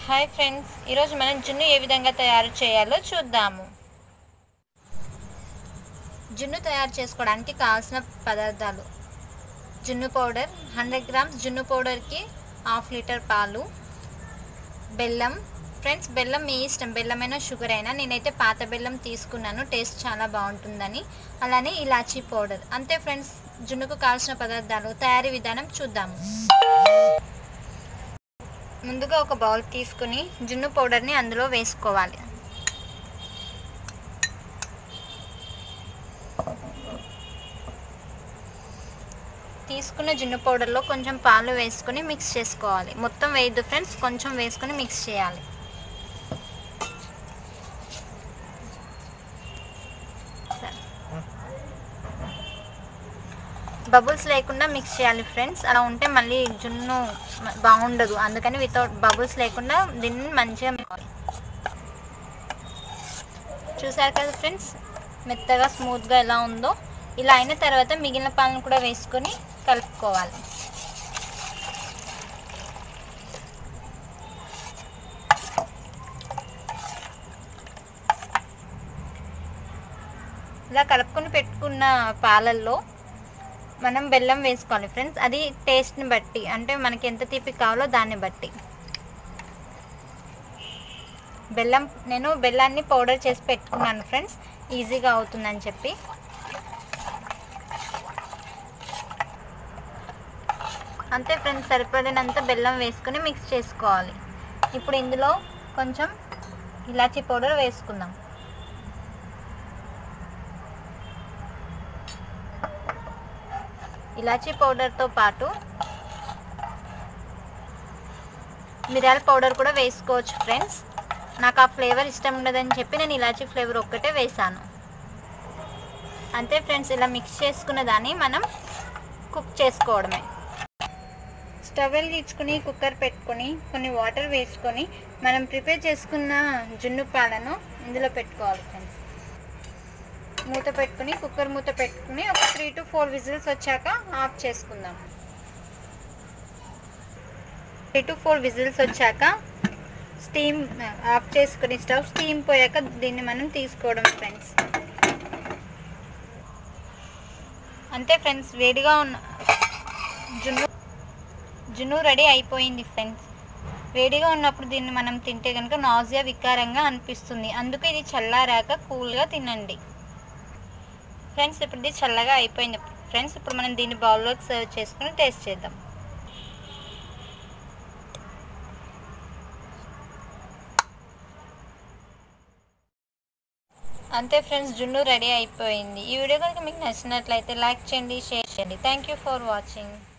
Hi friends ఈరోజు మనం జున్ను ఏ విధంగా తయారు చేయాలో చూద్దాము జున్ను తయారు చేసుకోవడానికి కావాల్సిన పదార్థాలు జున్ను పౌడర్ హండ్రెడ్ గ్రామ్స్ జున్ను పౌడర్కి హాఫ్ లీటర్ పాలు బెల్లం ఫ్రెండ్స్ బెల్లం మీ ఇష్టం బెల్లమైనా షుగర్ అయినా నేనైతే పాత బెల్లం తీసుకున్నాను టేస్ట్ చాలా బాగుంటుందని అలానే ఇలాచీ పౌడర్ అంతే ఫ్రెండ్స్ జున్నుకు కావాల్సిన పదార్థాలు తయారీ విధానం చూద్దాము ముందుగా ఒక బౌల్ తీసుకుని జున్ను పౌడర్ని అందులో వేసుకోవాలి తీసుకున్న జున్ను పౌడర్లో కొంచెం పాలు వేసుకొని మిక్స్ చేసుకోవాలి మొత్తం వేయద్దు ఫ్రెండ్స్ కొంచెం వేసుకొని మిక్స్ చేయాలి బబుల్స్ లేకుండా మిక్స్ చేయాలి ఫ్రెండ్స్ అలా ఉంటే మళ్ళీ జున్ను బాగుండదు అందుకని వితౌట్ బబుల్స్ లేకుండా దీన్ని మంచిగా మెక్కాలి. చూసారు కదా ఫ్రెండ్స్ మెత్తగా స్మూత్గా ఎలా ఉందో ఇలా అయిన తర్వాత మిగిలిన పాలను కూడా వేసుకొని కలుపుకోవాలి ఇలా కలుపుకొని పెట్టుకున్న పాలల్లో మనం బెల్లం వేసుకోవాలి ఫ్రెండ్స్ అది టేస్ట్ని బట్టి అంటే మనకి ఎంత తీపి కావాలో దాన్ని బట్టి బెల్లం నేను బెల్లాన్ని పౌడర్ చేసి పెట్టుకున్నాను ఫ్రెండ్స్ ఈజీగా అవుతుందని చెప్పి అంతే ఫ్రెండ్స్ సరిపడినంత బెల్లం వేసుకొని మిక్స్ చేసుకోవాలి ఇప్పుడు ఇందులో కొంచెం ఇలాచీ పౌడర్ వేసుకుందాం ఇలాచీ పౌడర్తో పాటు మిరియాల పౌడర్ కూడా వేసుకోవచ్చు ఫ్రెండ్స్ నాకు ఆ ఫ్లేవర్ ఇష్టం ఉండదని చెప్పి నేను ఇలాచీ ఫ్లేవర్ ఒక్కటే వేసాను అంతే ఫ్రెండ్స్ ఇలా మిక్స్ చేసుకున్న దాన్ని మనం కుక్ చేసుకోవడమే స్టవ్ వెలిగించుకుని కుక్కర్ పెట్టుకొని కొన్ని వాటర్ వేసుకొని మనం ప్రిపేర్ చేసుకున్న జున్ను పాలను ఇందులో పెట్టుకోవాలి ఫ్రెండ్స్ మూత పెట్టుకుని కుక్కర్ మూత పెట్టుకుని ఒక త్రీ టు ఫోర్ విజిల్స్ వచ్చాక ఆఫ్ చేసుకుందాం త్రీ టు ఫోర్ విజిల్స్ వచ్చాక స్టీమ్ ఆఫ్ చేసుకుని స్టవ్ స్టీమ్ పోయాక దీన్ని మనం తీసుకోవడం ఫ్రెండ్స్ అంతే ఫ్రెండ్స్ వేడిగా ఉన్న జున్ను జున్ను రెడీ అయిపోయింది ఫ్రెండ్స్ వేడిగా ఉన్నప్పుడు దీన్ని మనం తింటే కనుక నాజియా వికారంగా అనిపిస్తుంది అందుకే ఇది చల్లారాక కూల్గా తినండి ఫ్రెండ్స్ ఇప్పుడు ఇది చల్లగా అయిపోయింది ఫ్రెండ్స్ ఇప్పుడు మనం దీన్ని బౌల్లోకి సర్వ్ చేసుకుని టేస్ట్ చేద్దాం అంతే ఫ్రెండ్స్ జున్ను రెడీ అయిపోయింది ఈ వీడియో కనుక మీకు నచ్చినట్లయితే లైక్ చేయండి షేర్ చేయండి థ్యాంక్ యూ ఫర్ వాచింగ్